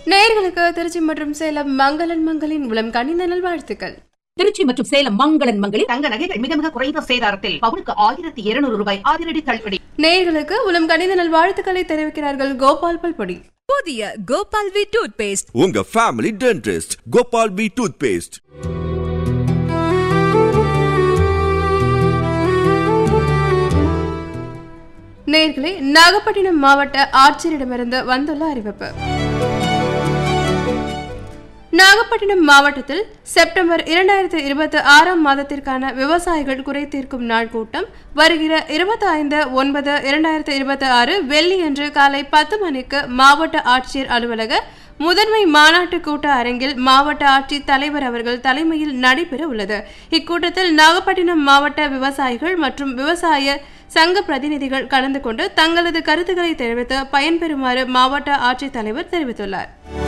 நேயர்களுக்கு திருச்சி மற்றும் சேலம் மங்களன் மங்களின் உளம் கனிந்த நல்வாழ்த்துக்கள் திருச்சி மற்றும் சேலம் மங்களன் மங்களில் தங்க நகைகள் மிக மிக குறைந்த சேதாரத்தில் பவுனுக்கு ஆயிரத்தி இருநூறு ரூபாய் அதிரடி தள்ளுபடி நேயர்களுக்கு உளம் கனிந்த நல்வாழ்த்துக்களை தெரிவிக்கிறார்கள் கோபால் பல்பொடி புதிய கோபால் வி டூத் பேஸ்ட் உங்க family dentist Gopal P toothpaste நேயர்களே நாகப்பட்டினம் மாவட்ட ஆட்சியரிடமிருந்து வந்துள்ள அறிவிப்பு நாகப்பட்டினம் மாவட்டத்தில் செப்டம்பர் இரண்டாயிரத்தி இருபத்தி ஆறாம் மாதத்திற்கான விவசாயிகள் குறை தீர்க்கும் நாள் கூட்டம் வருகிற இருபத்தி ஐந்து ஒன்பது இரண்டாயிரத்தி இருபத்தி ஆறு வெள்ளியன்று காலை பத்து மணிக்கு மாவட்ட ஆட்சியர் அலுவலக முதன்மை மாநாட்டு கூட்ட அரங்கில் மாவட்ட ஆட்சி தலைவர் அவர்கள் தலைமையில் நடைபெற உள்ளது இக்கூட்டத்தில் நாகப்பட்டினம் மாவட்ட விவசாயிகள் மற்றும் விவசாய சங்க பிரதிநிதிகள் கலந்து கொண்டு தங்களது கருத்துக்களை தெரிவித்து பயன்பெறுமாறு மாவட்ட ஆட்சித்தலைவர் தெரிவித்துள்ளார்